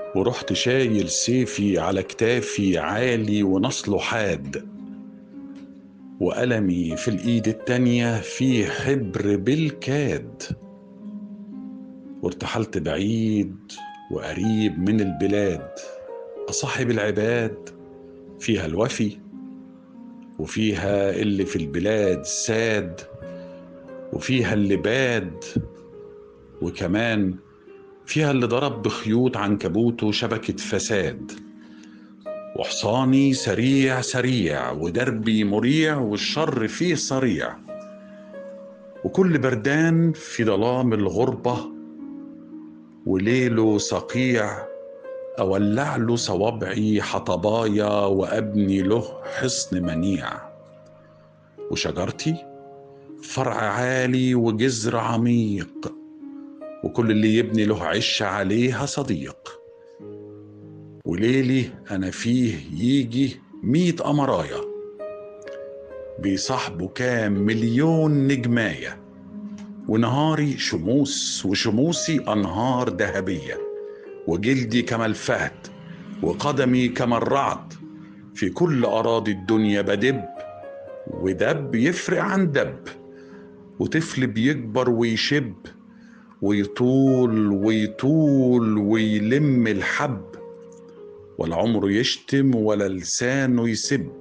ورحت شايل سيفي على كتافي عالي ونصله حاد وقلمي في الإيد التانية فيه حبر بالكاد وارتحلت بعيد وقريب من البلاد أصاحب العباد فيها الوفي وفيها اللي في البلاد ساد وفيها اللي باد وكمان فيها اللي ضرب بخيوط عنكبوته شبكة فساد وحصاني سريع سريع ودربي مريع والشر فيه صريع وكل بردان في ظلام الغربة وليله صقيع أولع له صوابعي حطبايا وأبني له حصن منيع وشجرتي فرع عالي وجذر عميق وكل اللي يبني له عش عليها صديق وليلي أنا فيه يجي ميت أمرايا بيصاحبوا كام مليون نجماية ونهاري شموس وشموسي أنهار ذهبية وجلدي كما الفهد وقدمي كما الرعد في كل أراضي الدنيا بدب ودب يفرق عن دب وطفل بيكبر ويشب ويطول ويطول ويلم الحب ولا عمره يشتم ولا لسانه يسب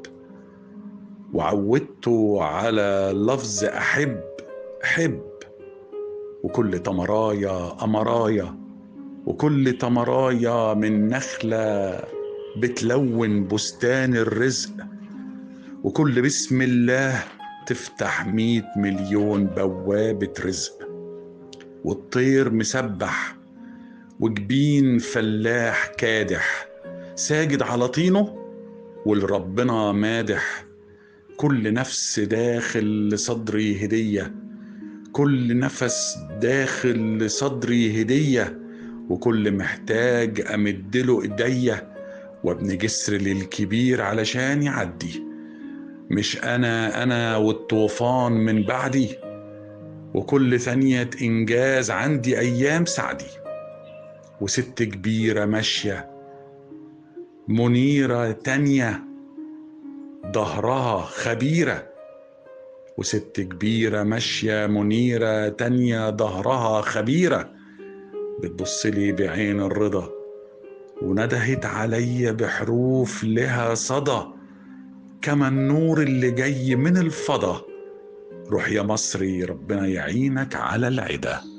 وعودته على لفظ أحب حب وكل تمرايا أمرايا وكل تمرايا من نخلة بتلون بستان الرزق وكل بسم الله تفتح مية مليون بوابة رزق والطير مسبح وجبين فلاح كادح ساجد على طينه ولربنا مادح كل نفس داخل لصدري هدية كل نفس داخل لصدري هدية وكل محتاج أمدله إيديا وابن جسر للكبير علشان يعدي مش أنا أنا والطوفان من بعدي وكل ثانية إنجاز عندي أيام سعدي وست كبيرة ماشية منيرة تانية ظهرها خبيرة وست كبيرة ماشية منيرة تانية ظهرها خبيرة بتبصلي بعين الرضا وندهت عليا بحروف لها صدى كما النور اللي جاي من الفضا روح يا مصري ربنا يعينك على العدا